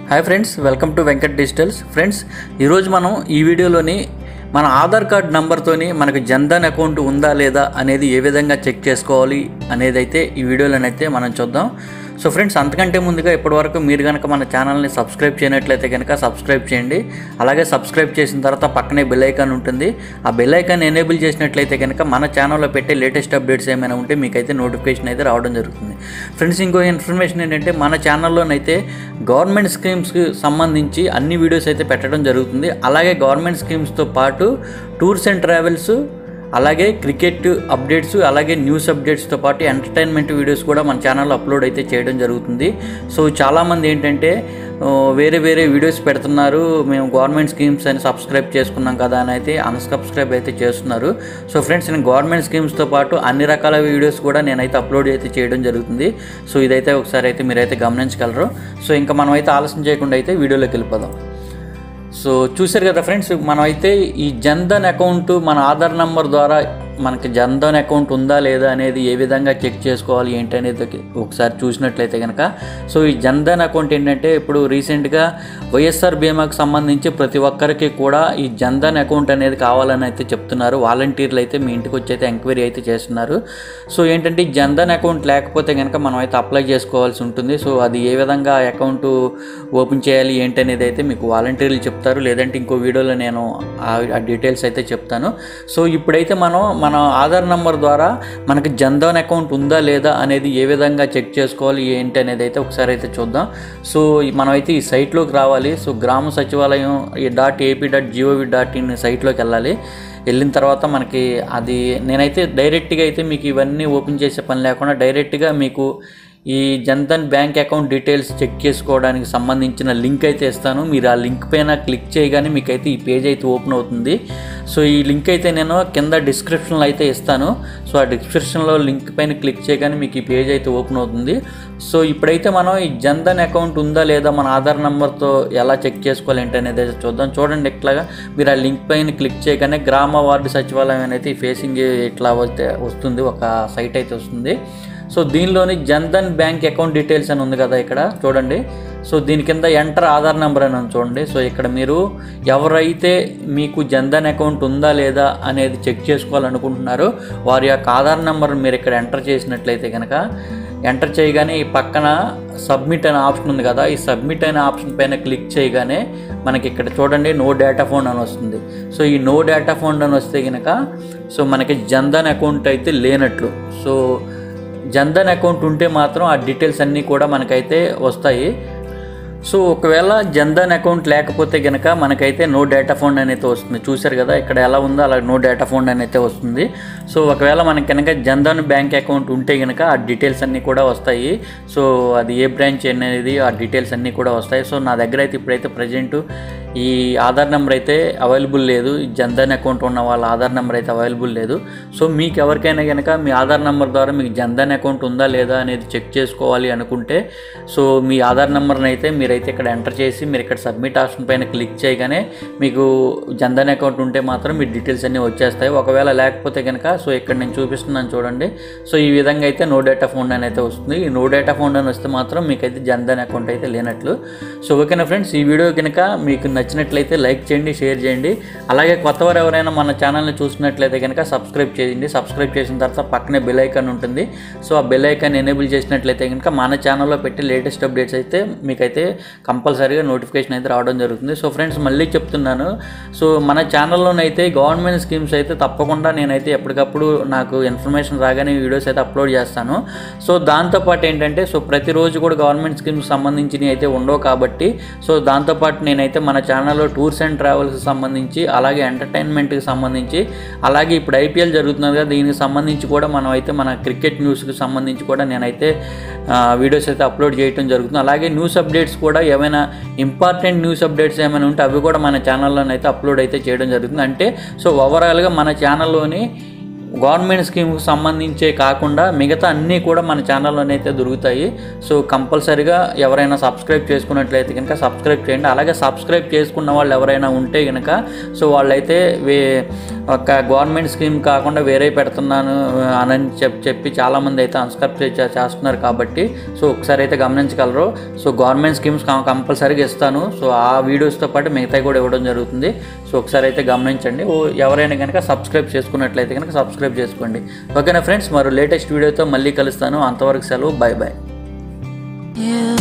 hi friends welcome to Venkat digitals friends ఈరోజు మనం ఈ వీడియోలోని మన ఆధార్ కార్డ్ నంబర్తోని మనకు జన్ధన్ అకౌంట్ ఉందా లేదా అనేది ఏ విధంగా చెక్ చేసుకోవాలి అనేది అయితే ఈ వీడియోలోనైతే మనం చూద్దాం సో ఫ్రెండ్స్ అంతకంటే ముందుగా ఇప్పటివరకు మీరు కనుక మన ఛానల్ని సబ్స్క్రైబ్ చేయనట్లయితే కనుక సబ్స్క్రైబ్ చేయండి అలాగే సబ్స్క్రైబ్ చేసిన తర్వాత పక్కనే బెల్ ఐకాన్ ఉంటుంది ఆ బెల్ ఐకాన్ ఎనేబుల్ చేసినట్లయితే కనుక మన ఛానల్లో పెట్టే లేటెస్ట్ అప్డేట్స్ ఏమైనా ఉంటే మీకైతే నోటిఫికేషన్ అయితే రావడం జరుగుతుంది ఫ్రెండ్స్ ఇంకో ఇన్ఫర్మేషన్ ఏంటంటే మన ఛానల్లోనైతే గవర్నమెంట్ స్కీమ్స్కి సంబంధించి అన్ని వీడియోస్ అయితే పెట్టడం జరుగుతుంది అలాగే గవర్నమెంట్ స్కీమ్స్తో పాటు టూర్స్ అండ్ ట్రావెల్స్ అలాగే క్రికెట్ అప్డేట్స్ అలాగే న్యూస్ అప్డేట్స్తో పాటు ఎంటర్టైన్మెంట్ వీడియోస్ కూడా మన ఛానల్లో అప్లోడ్ అయితే చేయడం జరుగుతుంది సో చాలామంది ఏంటంటే ఆ, వేరే వేరే వీడియోస్ పెడుతున్నారు మేము గవర్నమెంట్ స్కీమ్స్ అని సబ్స్క్రైబ్ చేసుకున్నాం కదా అని అయితే అన్సబ్స్క్రైబ్ అయితే చేస్తున్నారు సో ఫ్రెండ్స్ నేను గవర్నమెంట్ స్కీమ్స్తో పాటు అన్ని రకాల వీడియోస్ కూడా నేనైతే అప్లోడ్ అయితే చేయడం జరుగుతుంది సో ఇదైతే ఒకసారి అయితే మీరైతే గమనించగలరు సో ఇంకా మనం అయితే ఆలస్యం చేయకుండా అయితే వీడియోలోకి వెళ్ళిపోదాం సో చూశారు కదా ఫ్రెండ్స్ మనం అయితే ఈ జన్ధన్ అకౌంట్ మన ఆధార్ నంబర్ ద్వారా మనకి జన్ధన్ అకౌంట్ ఉందా లేదా అనేది ఏ విధంగా చెక్ చేసుకోవాలి ఏంటి అనేది ఒకసారి చూసినట్లయితే కనుక సో ఈ జన్ధన్ అకౌంట్ ఏంటంటే ఇప్పుడు రీసెంట్గా వైఎస్ఆర్ బీమాకు సంబంధించి ప్రతి ఒక్కరికి కూడా ఈ జన్ధన్ అకౌంట్ అనేది కావాలని అయితే చెప్తున్నారు వాలంటీర్లు అయితే మీ ఇంటికి వచ్చి అయితే ఎంక్వైరీ అయితే చేస్తున్నారు సో ఏంటంటే ఈ జన్ధన్ అకౌంట్ లేకపోతే కనుక మనం అయితే అప్లై చేసుకోవాల్సి ఉంటుంది సో అది ఏ విధంగా అకౌంట్ ఓపెన్ చేయాలి ఏంటి అనేది అయితే మీకు వాలంటీర్లు చెప్తారు లేదంటే ఇంకో వీడియోలో నేను ఆ ఆ డీటెయిల్స్ అయితే చెప్తాను సో ఇప్పుడైతే మనం మన ఆధార్ నంబర్ ద్వారా మనకి జన్ధన్ అకౌంట్ ఉందా లేదా అనేది ఏ విధంగా చెక్ చేసుకోవాలి ఏంటి అనేది అయితే ఒకసారి అయితే చూద్దాం సో ఈ- మనం అయితే ఈ సైట్లోకి రావాలి సో గ్రామ సచివాలయం ఈ dot AP dot gov dot in సైట్లోకి వెళ్ళాలి వెళ్ళిన తర్వాత మనకి అది నేనైతే డైరెక్ట్గా అయితే మీకు ఇవన్నీ ఓపెన్ చేసే పని లేకుండా డైరెక్ట్గా మీకు ఈ Jandhan bank account details check చేసుకోవడానికి సంబంధించిన లింక్ అయితే ఇస్తాను మీరు ఆ లింక్ పైన క్లిక్ చేయగానే మీకు అయితే ఈ పేజ్ అయితే ఓపెన్ అవుతుంది సో ఈ లింక్ అయితే నేను కింద డిస్క్రిప్షన్లో అయితే ఇస్తాను సో ఆ డిస్క్రిప్షన్లో లింక్ పైన క్లిక్ చేయగానే మీకు ఈ పేజ్ అయితే ఓపెన్ అవుతుంది సో ఇప్పుడైతే మనం ఈ జన్ధన్ అకౌంట్ ఉందా లేదా మన ఆధార్ నెంబర్తో ఎలా చెక్ చేసుకోవాలి ఏంటి అనేది అయితే చూద్దాం చూడండి ఇట్లాగా మీరు ఆ లింక్ పైన క్లిక్ చేయగానే గ్రామ వార్డు సచివాలయం అనేది ఫేసింగ్ ఇట్లా వస్తే వస్తుంది ఒక సైట్ అయితే వస్తుంది సో దీనిలోని జన్ధన్ బ్యాంక్ అకౌంట్ డీటెయిల్స్ అని ఉంది కదా ఇక్కడ చూడండి సో దీని కింద ఎంటర్ ఆధార్ నెంబర్ అని ఉంది చూడండి సో ఇక్కడ మీరు ఎవరైతే మీకు జన్ధన్ అకౌంట్ ఉందా లేదా అనేది చెక్ చేసుకోవాలనుకుంటున్నారో వారి యొక్క ఆధార్ నెంబర్ మీరు ఇక్కడ ఎంటర్ చేసినట్లయితే కనుక ఎంటర్ చేయగానే ఈ పక్కన సబ్మిట్ అనే ఆప్షన్ ఉంది కదా ఈ సబ్మిట్ అనే ఆప్షన్ పైన క్లిక్ చేయగానే మనకి ఇక్కడ చూడండి నో డేటా ఫోన్ అని వస్తుంది సో ఈ నో డేటా ఫోన్ అని వస్తే కనుక సో మనకి జన్ధన్ అకౌంట్ అయితే లేనట్లు సో జన్ధన్ అకౌంట్ ఉంటే మాత్రం ఆ డీటెయిల్స్ అన్నీ కూడా మనకైతే వస్తాయి సో ఒకవేళ జన్ధన్ అకౌంట్ లేకపోతే కనుక మనకైతే నో డేటా ఫోన్ అనేది వస్తుంది చూశారు కదా ఇక్కడ ఎలా ఉందో అలా నో డేటా ఫోన్ అనేది వస్తుంది సో ఒకవేళ మనకి కనుక జన్ధన్ బ్యాంక్ అకౌంట్ ఉంటే కనుక ఆ డీటెయిల్స్ అన్నీ కూడా వస్తాయి సో అది ఏ బ్రాంచ్ అనేది ఆ డీటెయిల్స్ అన్నీ కూడా వస్తాయి సో నా దగ్గర అయితే ఇప్పుడైతే ప్రజెంట్ ఈ ఆధార్ నెంబర్ అయితే అవైలబుల్ లేదు ఈ జన్ధన్ అకౌంట్ ఉన్న వాళ్ళ ఆధార్ నెంబర్ అయితే అవైలబుల్ లేదు సో మీకు ఎవరికైనా కనుక మీ ఆధార్ నెంబర్ ద్వారా మీకు జన్ధన్ అకౌంట్ ఉందా లేదా అనేది చెక్ చేసుకోవాలి అనుకుంటే సో మీ ఆధార్ నెంబర్ని అయితే మీరైతే ఇక్కడ ఎంటర్ చేసి మీరు ఇక్కడ సబ్మిట్ ఆప్షన్ పైన క్లిక్ చేయగానే మీకు జన్ధన్ అకౌంట్ ఉంటే మాత్రం మీ డీటెయిల్స్ అన్నీ వచ్చేస్తాయి ఒకవేళ లేకపోతే కనుక సో ఇక్కడ నేను చూపిస్తున్నాను చూడండి సో ఈ విధంగా అయితే నో డేటా ఫోన్ అని అయితే వస్తుంది ఈ నో డేటా ఫోన్ అని వస్తే మాత్రం మీకైతే జన్ధన్ అకౌంట్ అయితే లేనట్లు సో ఓకేనా ఫ్రెండ్స్ ఈ వీడియో కనుక మీకు నచ్చినట్లయితే లైక్ చేయండి షేర్ చేయండి అలాగే కొత్తవారు ఎవరైనా మన ఛానల్ని చూసినట్లయితే కనుక సబ్స్క్రైబ్ చేయండి సబ్స్క్రైబ్ చేసిన తర్వాత పక్కనే బెల్ ఐకాన్ ఉంటుంది సో ఆ బెల్ ఐకాన్ ఎనేబుల్ చేసినట్లయితే కనుక మన ఛానల్లో పెట్టే లేటెస్ట్ అప్డేట్స్ అయితే మీకైతే కంపల్సరీగా నోటిఫికేషన్ అయితే రావడం జరుగుతుంది సో ఫ్రెండ్స్ మళ్ళీ చెప్తున్నాను సో మన ఛానల్లోనైతే గవర్నమెంట్ స్కీమ్స్ అయితే తప్పకుండా నేనైతే ఎప్పటికప్పుడు నాకు ఇన్ఫర్మేషన్ రాగానే వీడియోస్ అయితే అప్లోడ్ చేస్తాను సో దాంతోపాటు ఏంటంటే సో ప్రతిరోజు కూడా గవర్నమెంట్ స్కీమ్స్ సంబంధించినవి అయితే ఉండవు కాబట్టి సో దాంతోపాటు నేనైతే మన ఛానల్లో టూర్స్ అండ్ ట్రావెల్స్కి సంబంధించి అలాగే ఎంటర్టైన్మెంట్కి సంబంధించి అలాగే ఇప్పుడు ఐపీఎల్ జరుగుతున్నది కదా దీనికి సంబంధించి కూడా మనం అయితే మన క్రికెట్ న్యూస్కి సంబంధించి కూడా నేనైతే ఆ, వీడియోస్ అయితే అప్లోడ్ చేయడం జరుగుతుంది అలాగే న్యూస్ అప్డేట్స్ కూడా ఏమైనా ఇంపార్టెంట్ న్యూస్ అప్డేట్స్ ఏమైనా ఉంటే అవి కూడా మన ఛానల్లోనైతే అప్లోడ్ అయితే చేయడం జరుగుతుంది అంటే సో ఓవరాల్గా మన ఛానల్లోని గవర్నమెంట్ స్కీమ్కి సంబంధించే కాకుండా మిగతా అన్నీ కూడా మన ఛానల్లోనైతే దొరుకుతాయి సో కంపల్సరీగా ఎవరైనా సబ్స్క్రైబ్ చేసుకున్నట్లయితే కనుక సబ్స్క్రైబ్ చేయండి అలాగే సబ్స్క్రైబ్ చేసుకున్న వాళ్ళు ఎవరైనా ఉంటే కనుక సో వాళ్ళైతే వే ఒక గవర్నమెంట్ స్కీమ్ కాకుండా వేరే పెడుతున్నాను అని చెప్పి చెప్పి చాలామంది అయితే అన్స్క్రైబ్ చేస్తున్నారు కాబట్టి సో ఒకసారి అయితే గమనించగలరు సో గవర్నమెంట్ స్కీమ్స్ కంపల్సరీగా ఇస్తాను సో ఆ వీడియోస్తో పాటు మిగతాయి కూడా ఇవ్వడం జరుగుతుంది సో ఒకసారి అయితే గమనించండి ఓ ఎవరైనా కనుక సబ్స్క్రైబ్ చేసుకున్నట్లయితే కనుక సబ్స్క్రైబ్ చేసుకోండి ఓకేనా ఫ్రెండ్స్ మరో లేటెస్ట్ వీడియోతో మళ్ళీ కలుస్తాను అంతవరకు సెలవు బాయ్ బాయ్ You